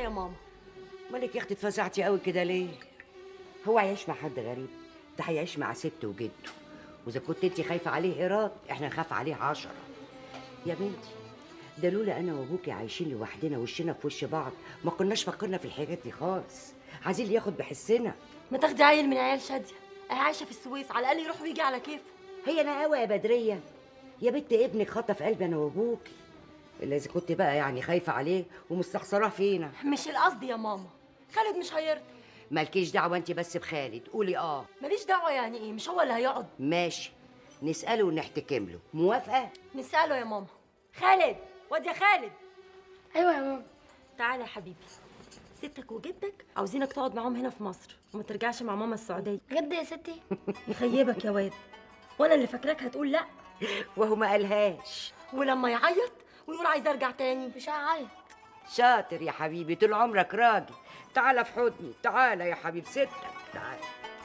يا ماما مالك يا اختي اتفزعتي قوي كده ليه هو هيعيش مع حد غريب ده هيعيش مع ست وجده واذا كنت انت خايفه عليه ايراد احنا نخاف عليه عشرة يا بنتي ده لولا انا وابوكي عايشين لوحدنا وشنا في وش بعض ما كناش فكرنا في الحاجات دي خالص عايزين اللي ياخد بحسنا ما تاخدي عيل من عيال شاديه اهي عايشه في السويس على الاقل يروح ويجي على كيفه هي نقاوة يا بدرية يا بنت ابنك خطف قلبي انا وابوكي الا اذا كنت بقى يعني خايفه عليه ومستخسراه فينا مش القصد يا ماما خالد مش هيرضى مالكيش دعوه انت بس بخالد قولي اه ماليش دعوه يعني ايه مش هو اللي هيقعد ماشي نساله ونحتكم له موافقه نساله يا ماما خالد واد يا خالد ايوه يا ماما تعالى يا حبيبي ستك وجدك عاوزينك تقعد معاهم هنا في مصر وما ترجعش مع ماما السعوديه بجد يا ستي يخيبك يا واد وانا اللي فاكراك هتقول لا وهو ما قالهاش ولما يعيط ويقول عايز ارجع تاني مش هعيط شاطر يا حبيبي طول عمرك راجل تعالى في حضني تعالى يا حبيب ستك تعالى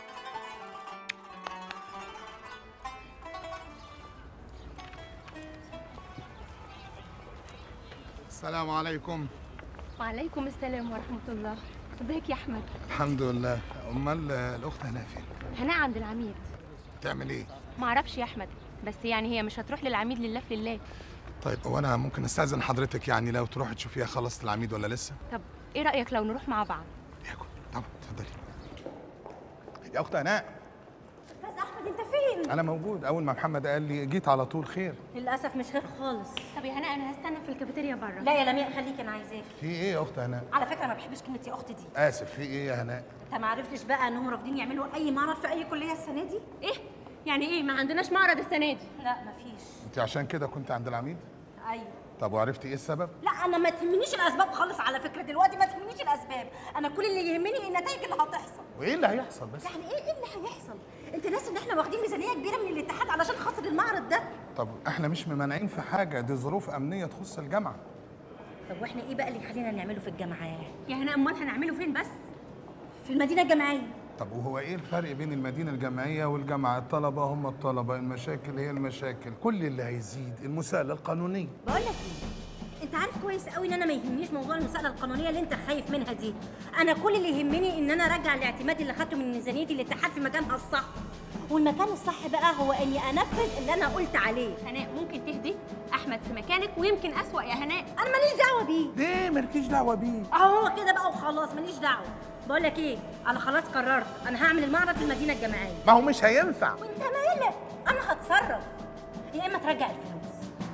السلام عليكم وعليكم السلام ورحمة الله ازيك يا أحمد الحمد لله امال الاخت هنا فين هناء عند العميد بتعمل ايه معرفش يا أحمد بس يعني هي مش هتروح للعميد لله في لله طيب هو انا ممكن استاذن حضرتك يعني لو تروحي تشوفيها خلصت العميد ولا لسه طب إيه رأيك لو نروح مع بعض ياكل طبعا اتفضلي يا اخت هناء استاذ احمد انت فين انا موجود اول ما محمد قال لي جيت على طول خير للاسف مش خير خالص طب يا هناء أنا هستنى في الكافيتيريا بره لا يا لمياء خليك انا عايزاك في ايه يا اخت هناء على فكره ما بحبش كلمه يا اختي دي اسف في ايه يا هناء انت ما عرفتش بقى انهم رافضين يعملوا اي معرض في اي كليه السنه دي إيه يعني إيه ما عندناش معرض السنة دي لا مفيش انت عشان كده كنت عند العميد ايوه طب وعرفتي ايه السبب لا انا ما تهمنيش الاسباب خالص على فكره دلوقتي ما تهمنيش الاسباب انا كل اللي يهمني النتائج اللي هتحصل وايه اللي هيحصل بس يعني ايه ايه اللي هيحصل انت ناسي ان احنا واخدين ميزانيه كبيره من الاتحاد علشان خاطر المعرض ده طب احنا مش ممانعين في حاجه دي ظروف امنيه تخص الجامعه طب واحنا ايه بقى اللي يخلينا نعمله في الجامعه يا هناء أمال هنعمله فين بس في المدينه الجامعيه طب وهو ايه الفرق بين المدينة الجامعية والجامعة؟ الطلبة هم الطلبة، المشاكل هي المشاكل، كل اللي هيزيد المساءلة القانونية. بقول لك ايه انت عارف كويس قوي ان انا ما يهمنيش موضوع المساءله القانونيه اللي انت خايف منها دي انا كل اللي يهمني ان انا ارجع الاعتماد اللي خدته من ميزانيه الاتحاد في مكانها الصح والمكان الصح بقى هو اني انفذ اللي انا قلت عليه هناء ممكن تهدي أحمد في مكانك ويمكن أسوأ يا هناء انا ماليش دعوه بيه ليه مالكيش دعوة بيه؟ اهو هو كده بقى وخلاص ماليش دعوه بقول لك ايه انا خلاص قررت انا هعمل المعرض في المدينه الجامعيه ما هو مش هينفع. وانت مالك انا هتصرف يا اما ترجع الفلوس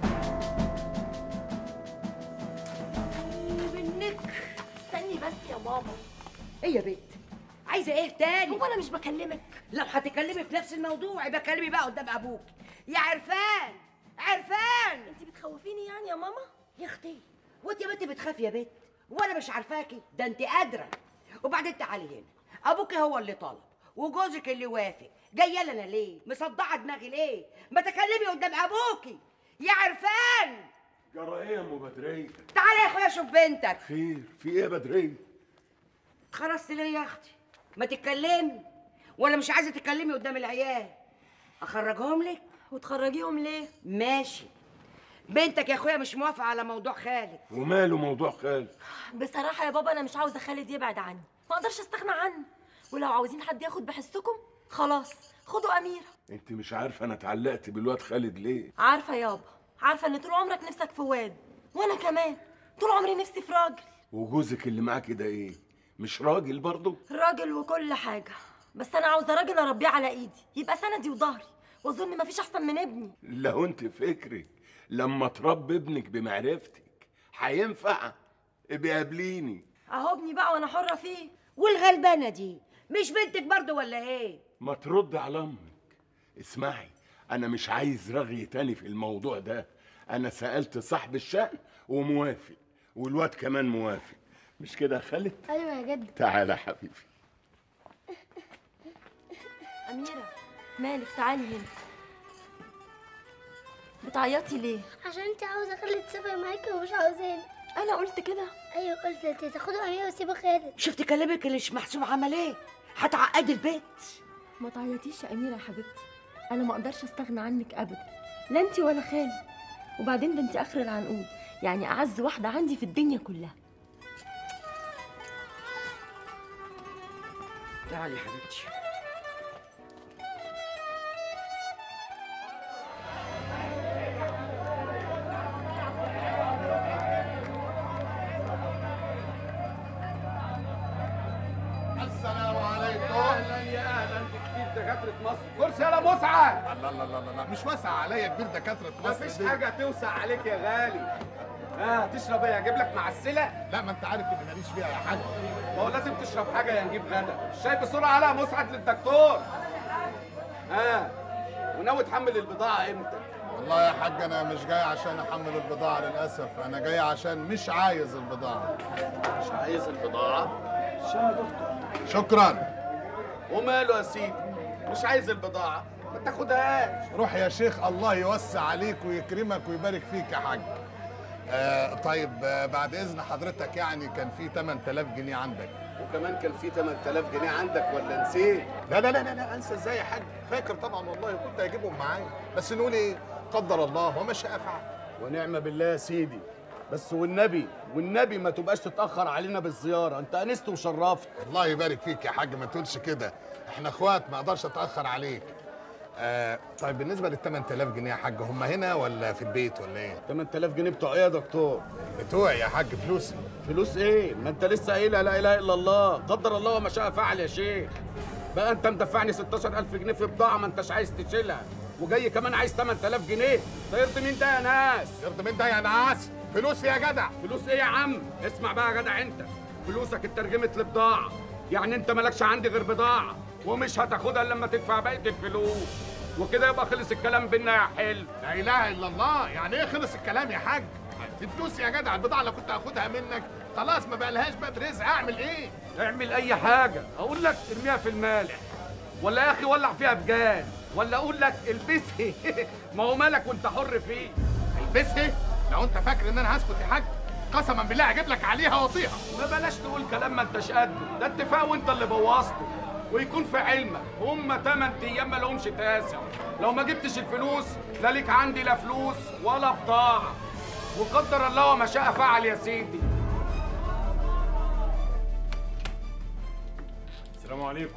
منك استني بس يا ماما ايه يا بنت عايزه ايه تاني هو انا مش بكلمك لو هتتكلمي في نفس الموضوع يبقى كلمي بقى قدام ابوك يا عرفان عرفان انت بتخوفيني يعني يا ماما يا اختي وانت يا بنت بتخافي يا بنت وانا مش عارفاكي ده انت قادره وبعدين تعالي هنا ابوك هو اللي طلب وجوزك اللي وافق جايه لنا ليه مصدعه دماغي ليه ما تكلمي قدام ابوكي يا عرفان جرى ايه يا ام بدريه؟ تعالى يا اخويا شوف بنتك خير في ايه يا بدريه؟ خرجت ليه يا اختي ما تتكلمي ولا مش عايزه تتكلمي قدام العيال اخرجهم لك وتخرجيهم ليه ماشي بنتك يا اخويا مش موافقه على موضوع خالد وماله موضوع خالد؟ بصراحه يا بابا انا مش عاوزه خالد يبعد عني ما اقدرش استغنى عنه ولو عاوزين حد ياخد بحسكم خلاص خدوا اميره انت مش عارفه انا اتعلقت بالواد خالد ليه؟ عارفه يابا عارفه ان طول عمرك نفسك في واد وانا كمان طول عمري نفسي في راجل وجوزك اللي معاكي ده ايه؟ مش راجل برضه؟ راجل وكل حاجه بس انا عاوزه راجل اربيه على ايدي يبقى سندي وظهري واظن مفيش احسن من ابني لو انت فكرك لما تربي ابنك بمعرفتك هينفع ابقي قابليني اهو ابني بقى وانا حره فيه والغلبانه دي مش بنتك برضو ولا ايه ما ترد على امك اسمعي انا مش عايز رغي تاني في الموضوع ده انا سالت صاحب الشأن وموافق والواد كمان موافق مش كده يا خالد ايوه يا جد تعالى يا حبيبي اميره مالك تعالي هنا بتعيطي ليه عشان انت عاوزه خالد تسافر معاكي ومش عاوزاني انا قلت كده ايوه قلت انت تاخدوا اميره وسيبوا خالد شفت كلامك اللي مش محسوب عمل ايه هتعقدي البيت ما تعيطيش يا اميره يا حبيبتي انا ما اقدرش استغنى عنك ابدا لا انت ولا خالد وبعدين ده انت اخر العنقود يعني اعز واحده عندي في الدنيا كلها تعالي يا حبيبتي السلام عليكم اهلا يا اهلا بكتير دكاتره مصر كرسي يا مسعد لا لا لا لا مش واسع عليا كبير دكاتره مصر مفيش دي. حاجه توسع عليك يا غالي ها آه تشرب ايه اجيب لك معسله لا ما انت عارف اني ماليش فيها يا حاج ما هو لازم تشرب حاجه يا نجيب غدا الشاي بسرعه على مسعد للدكتور ها آه. وناوي تحمل البضاعه امتى والله يا حاج انا مش جاي عشان احمل البضاعه للاسف انا جاي عشان مش عايز البضاعه مش عايز البضاعه شاي يا دكتور شكرا وماله يا سيدي مش عايز البضاعه ما تاخدهاش روح يا شيخ الله يوسع عليك ويكرمك ويبارك فيك يا حاج آه طيب آه بعد اذن حضرتك يعني كان في 8000 جنيه عندك وكمان كان في 8000 جنيه عندك ولا نسيت لا لا لا لا, لا انسى ازاي يا حاج فاكر طبعا والله كنت هجيبهم معايا بس نقول ايه قدر الله وما شاء فعل ونعم بالله يا سيدي بس والنبي والنبي ما تبقاش تتاخر علينا بالزياره انت انست وشرفت الله يبارك فيك يا حاج ما تقولش كده احنا اخوات ما اقدرش اتاخر عليك آه طيب بالنسبه لل 8000 جنيه يا حاج هم هنا ولا في البيت ولا ايه 8000 جنيه بتوع ايه يا دكتور بتوعي يا حاج فلوسي فلوس ايه ما انت لسه قايلها لا اله الا الله قدر الله وما شاء فعل يا شيخ بقى انت مدفعني 16000 جنيه في بضاعه ما انتش عايز تشيلها وجاي كمان عايز 8000 جنيه طيرت مين ده يا ناس يرضى من ده يا ناس فلوسي يا جدع فلوس ايه يا عم اسمع بقى يا جدع انت فلوسك اترجمت لبضاعه يعني انت مالكش عندي غير بضاعه ومش هتاخدها الا لما تدفع بقيه الفلوس وكده يبقى خلص الكلام بينا يا حلو لا اله الا الله يعني ايه خلص الكلام يا حاج دي فلوسي يا جدع البضاعه اللي كنت هاخدها منك خلاص ما بقالهاش بقى رزق اعمل ايه اعمل اي حاجه اقول لك ارميها في المالح ولا يا اخي ولع فيها بجاز ولا اقول لك البسها ما هو مالك وانت حر فيه البسها لو انت فاكر ان انا هسكت يا حاج قسما بالله هجيب لك عليها واطيها ما بلاش تقول كلام ما انتش قده ده اتفاق وانت اللي بوظته ويكون في علمك هم 8 ايام ما لهمش تاسع لو ما جبتش الفلوس لا ليك عندي لا فلوس ولا بضاعه وقدر الله وما شاء فعل يا سيدي السلام عليكم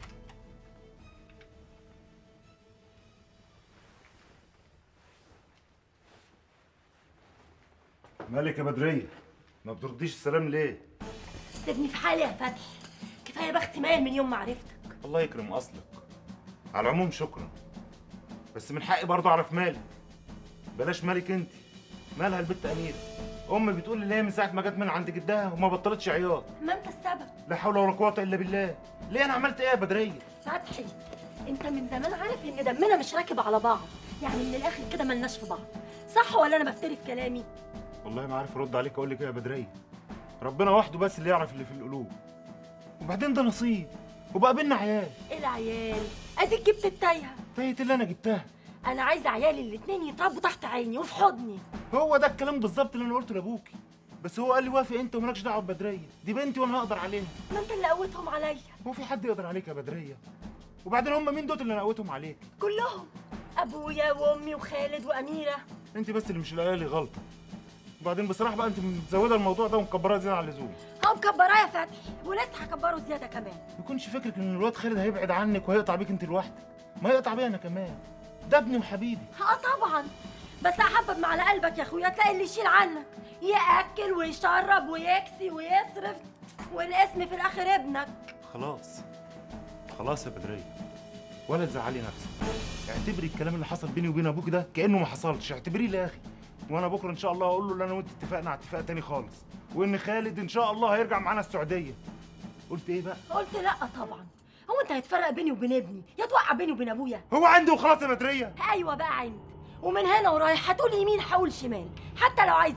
مالك يا بدرية؟ ما بترديش السلام ليه؟ سيبني في حالي يا فتحي كفايه بختي مايل من يوم ما عرفتك الله يكرم أصلك على العموم شكرا بس من حقي برضه أعرف مالك بلاش مالك أنت مالها البت أميرة أمي بتقول لي هي من ساعة ما جت من عند جدها وما بطلتش عياط ما انت السبب لا حول ولا قوة إلا بالله ليه أنا عملت إيه يا بدرية؟ فتحي انت من زمان عارف ان دمنا مش راكب على بعض يعني من الاخر كده ملناش في بعض صح ولا انا بفتري في كلامي والله ما عارف ارد عليك اقول لك ايه يا بدريه ربنا وحده بس اللي يعرف اللي في القلوب وبعدين ده نصيب وبقى بينا عيال ايه العيال اديك جبت التايهه تايت اللي انا جبتها انا عايزه عيالي الاتنين يتربوا تحت عيني وفي حضني هو ده الكلام بالظبط اللي انا قلته لابوكي بس هو قال لي وافق انت ومالكش دعوه ببدريه دي بنتي وانا هقدر عليها ما انت اللي قوتهم عليا هو في حد يقدر عليك يا بدريه وبعدين هم مين دول اللي انا قوتهم عليك كلهم ابويا وامي وخالد واميره انت بس اللي مش لاقيه لي غلطه وبعدين بصراحه بقى انت مزوده الموضوع ده ومكبراه زياده عن اللزوم هو مكبراه يا فتحي ولسه هكبره زياده كمان ما يكونش فكرك ان الواد خالد هيبعد عنك وهيقطع بيك انت لوحدك ما يقطع بيا انا كمان ده ابني وحبيبي اه طبعا بس احبب ما على قلبك يا اخويا تلاقي اللي يشيل عنك ياكل ويشرب ويكسي ويصرف والاسم في الاخر ابنك خلاص خلاص يا بدرية ولا تزعلي نفسك اعتبري الكلام اللي حصل بيني وبين ابوك ده كانه ما حصلش اعتبريه لا يا اخي وانا بكره ان شاء الله هقول له ان انا وانت اتفقنا على اتفاق تاني خالص وان خالد ان شاء الله هيرجع معانا السعوديه قلت ايه بقى قلت لا طبعا هو انت هتفرق بيني وبين ابني يا توقع بيني وبين ابويا هو عندي وخلاص يا بدريه ايوه بقى عند ومن هنا ورايح هتقول يمين هقول شمال حتى لو عايز